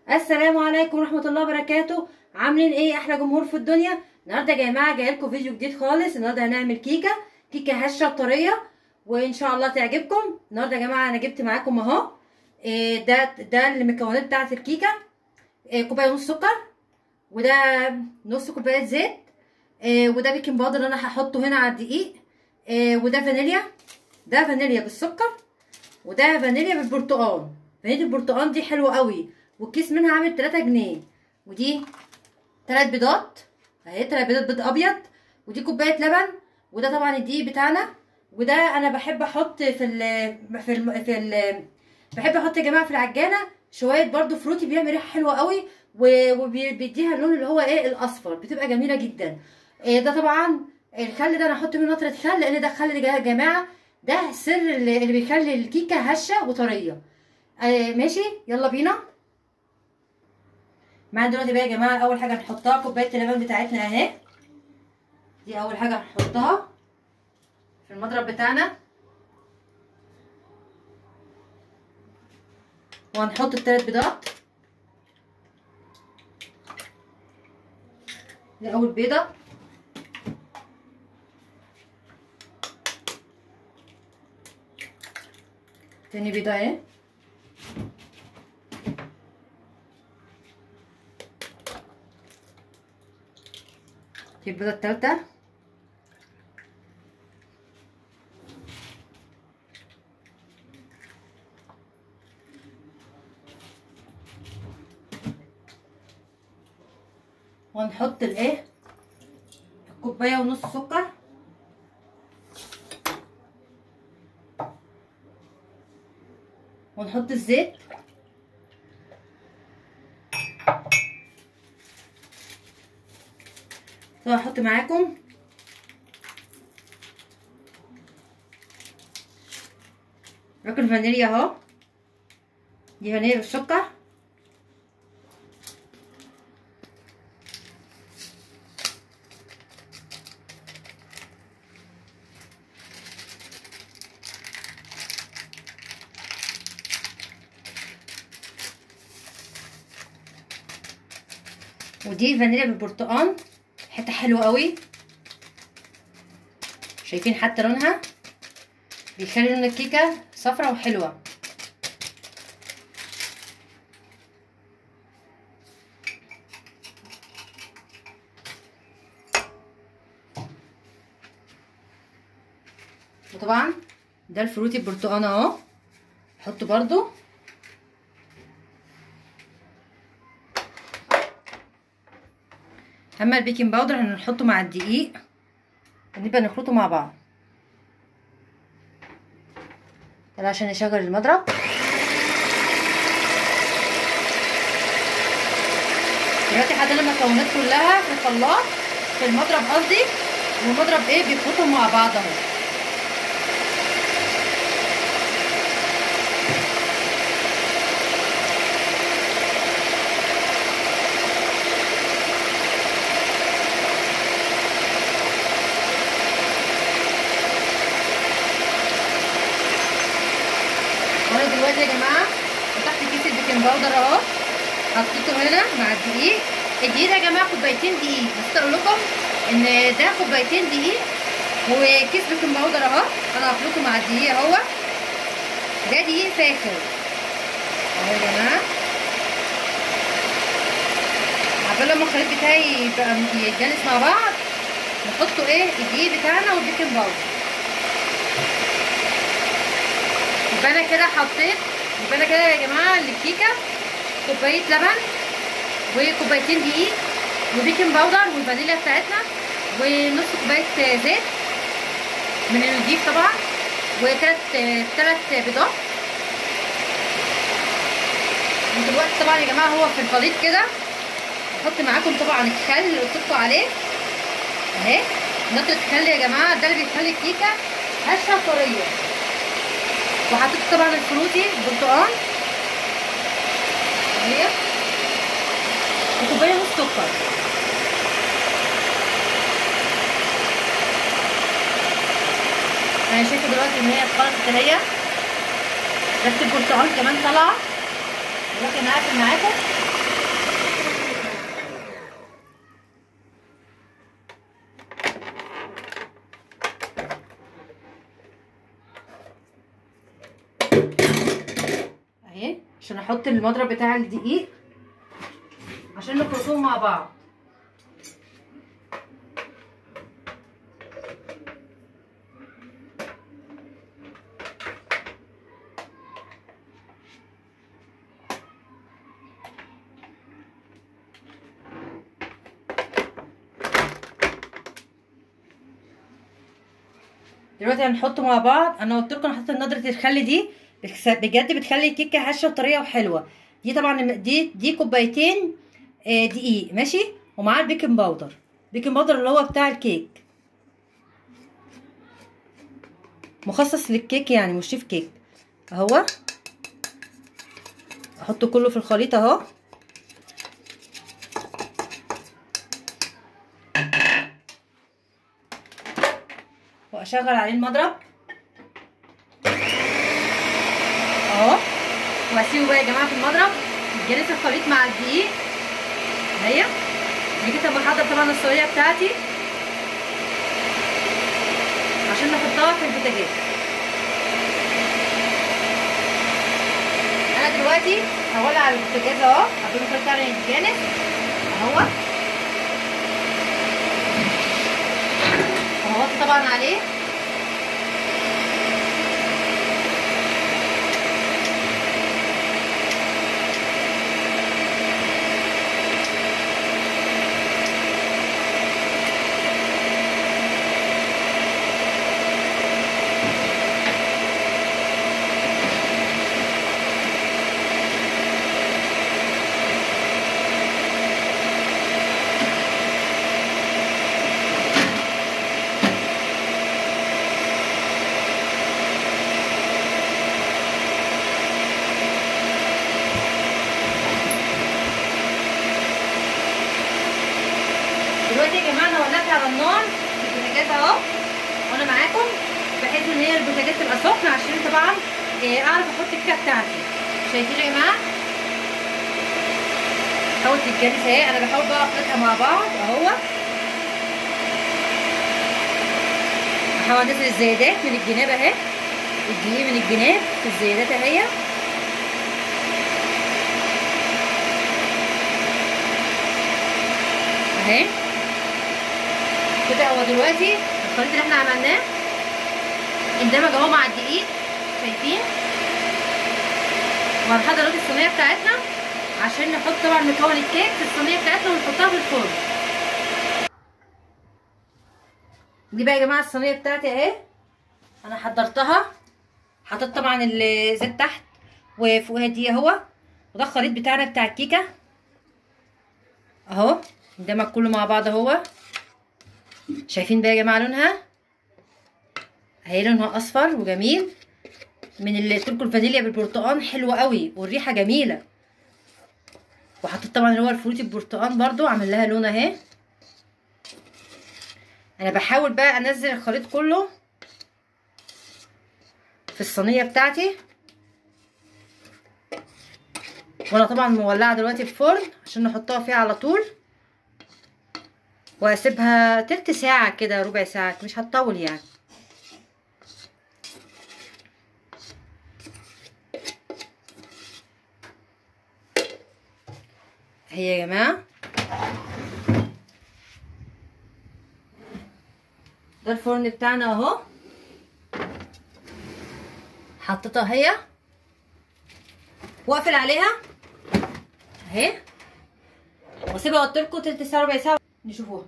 السلام عليكم ورحمه الله وبركاته عاملين ايه احلى جمهور في الدنيا النهارده يا جماعه جاي لكم فيديو جديد خالص النهارده هنعمل كيكه كيكه هشه طريه وان شاء الله تعجبكم النهارده يا جماعه انا جبت معاكم اهو إيه ده ده المكونات بتاعه الكيكه إيه كوبايه ونص سكر وده نص كوبايه زيت إيه وده بيكنج باودر اللي انا هحطه هنا على الدقيق إيه وده فانيليا ده فانيليا بالسكر وده فانيليا بالبرتقال فانيليا البرتقال دي حلوه قوي والكيس منها عامل 3 جنيه ودي ثلاث بيضات اهي ثلاث بيضات بيض ابيض ودي كوبايه لبن وده طبعا الدقيق بتاعنا وده انا بحب احط في ال في ال في ال بحب احط يا جماعه في العجانه شويه برده فروتي بيعمل ريحه حلوه قوي وبيديها اللون اللي هو ايه الاصفر بتبقى جميله جدا إيه ده طبعا الخل ده انا هحط منه نطره خل لان ده الخل يا جماعه ده السر اللي بيخلي الكيكه هشه وطريه آه ماشي يلا بينا معانا دلوقتي بقى يا جماعه اول حاجه هنحطها كوبايه اللبن بتاعتنا اهي دي اول حاجه هنحطها في المضرب بتاعنا وهنحط الثلاث بيضات دي اول بيضه تاني بيضه اهي دي البيضه التالتة وهنحط الايه كوبايه ونص سكر ونحط الزيت طبعا هحط معاكم باكل فانيليا اهو دي فانيليا بالسكر ودي فانيليا بالبرتقال حته حلوه قوي شايفين حتى لونها بيخلي لون الكيكه صفرة وحلوه وطبعا ده الفروتي البرتقال اهو احطه برضو اما البيكنج باودر هنحطه مع الدقيق ونبقى نخلطه مع بعض يلا عشان نشغل المضرب دلوقتي حطينا المكونات كلها في الخلاط في المضرب قصدي والمضرب ايه بيخلطهم مع بعض اهو وانا دلوقتي يا جماعه فتحت كيس البيكنج باودر اهو حطيته هنا مع الدقيق الدقيق يا جماعه كوبايتين دقيق بس اقول لكم ان ده كوبايتين دقيق وكيس بيكنج باودر اهو انا هخلطه مع الدقيق اهو ده دقيق فاخر اهو يا جماعه عقبال لما الخليط بتاعي يبقى يتجانس مع بعض نحطه ايه الدقيق بتاعنا والبيكنج باودر يبقى انا كده حطيت يبقى انا كده يا جماعه للكيكه كوبايه لبن وكوبايتين دقيق وبيكنج باودر والفانيليا بتاعتنا ونص كوبايه زيت من النضيف طبعا وثلاث ثلاث بيضات ودلوقتي طبعا يا جماعه هو في الخليط كده هحط معاكم طبعا الخل اللي قلت لكم عليه اهي نقطه خل يا جماعه ده اللي بيخلي الكيكه هشه طريه وحطيت طبعا الفروتي برتقال اهي وكوبايه نص سكر انا شايفه دلوقتي ان هي اتخلطت هي ريحه البرتقال كمان طالعه دلوقتي انا هقفل معاكم هحط المضرب بتاع الدقيق عشان نخلطهم مع بعض دلوقتي هنحطه مع بعض انا قلت لكم حطيت نضره الخل دي بتخس- بجد بتخلي الكيكه هشه وطريه وحلوه دي طبعا دي دي كوبايتين آه، دقيق ماشي ومعاه البيكنج باودر بيكنج باودر اللي هو بتاع الكيك مخصص للكيك يعني مش شيف كيك اهو احطه كله في الخليط اهو واشغل عليه المضرب اهو واسيبه بقى يا جماعه في المضرب يتجلس الخليط مع الدقيق اهي دي كده بحضر طبعا الصينيه بتاعتي عشان نحطها في البوتاجاز انا دلوقتي هولع على البوتاجاز اهو هحط الخليط بتاعي يتجانس اهو وهحط طبعا عليه دلوقتي يا جماعه انا ولعت على النار في البوتاجاز اهو وانا معاكم بحيث ان هي البوتاجاز تبقى سخنه عشان طبعا إيه، اعرف احط الكيكه بتاعتي شايفين يا جماعه حاول تتجانس اهي انا بحاول بقى اخلطها مع بعض اهو بحاول انزل الزيادات من الجناب اهي الدقيق من الجناب في الزيادات اهي اهي كده هو دلوقتي الخليط اللي احنا عملناه اندمج اهو مع الدقيق شايفين وهنحضر دلوقتي الصينيه بتاعتنا عشان نحط طبعا مكون الكيك في الصينيه بتاعتنا ونحطها في الفرن دي بقى يا جماعه الصينيه بتاعتي اهي انا حضرتها حطيت طبعا الزيت تحت وفوقها دي اهو وده الخليط بتاعنا بتاع الكيكه اهو اندمج كله مع بعض اهو شايفين بقى يا جماعه لونها اهي لونها اصفر وجميل من اللي قلت لكم الفانيليا بالبرتقال حلوه قوي والريحه جميله وحطيت طبعا اللي هو الفروتي البرتقال برضو عامل لها لون اهي انا بحاول بقى انزل الخليط كله في الصينيه بتاعتي وانا طبعا مولعه دلوقتي الفرن عشان نحطها فيها على طول واسيبها تلت ساعه كده ربع ساعه مش هتطول يعني هي يا جماعه ده الفرن بتاعنا اهو حطيتها هي واقفل عليها اهي واسيبها قلت لكم تلت ساعه ربع ساعه نشوفوها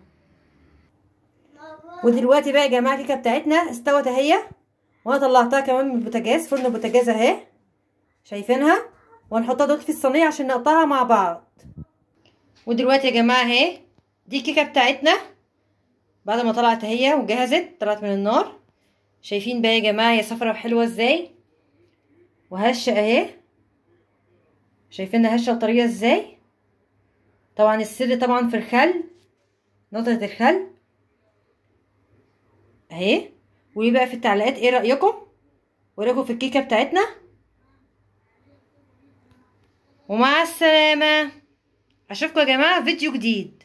ودلوقتي بقى يا جماعه الكيكه بتاعتنا استوت اهي وانا طلعتها كمان من البوتاجاز فرن البوتاجاز اهي شايفينها وهنحطها دلوقتي في الصينيه عشان نقطعها مع بعض ودلوقتي يا جماعه اهي دي الكيكه بتاعتنا بعد ما طلعت اهي وجهزت طلعت من النار شايفين بقى يا جماعه هي صفرة وحلوه ازاي وهشه اهي شايفينها هشه وطريه ازاي طبعا السر طبعا في الخل نقطه الخل اهي وقولي بقى في التعليقات ايه رايكم وايه رايكم في الكيكه بتاعتنا ومع السلامه اشوفكم يا جماعه في فيديو جديد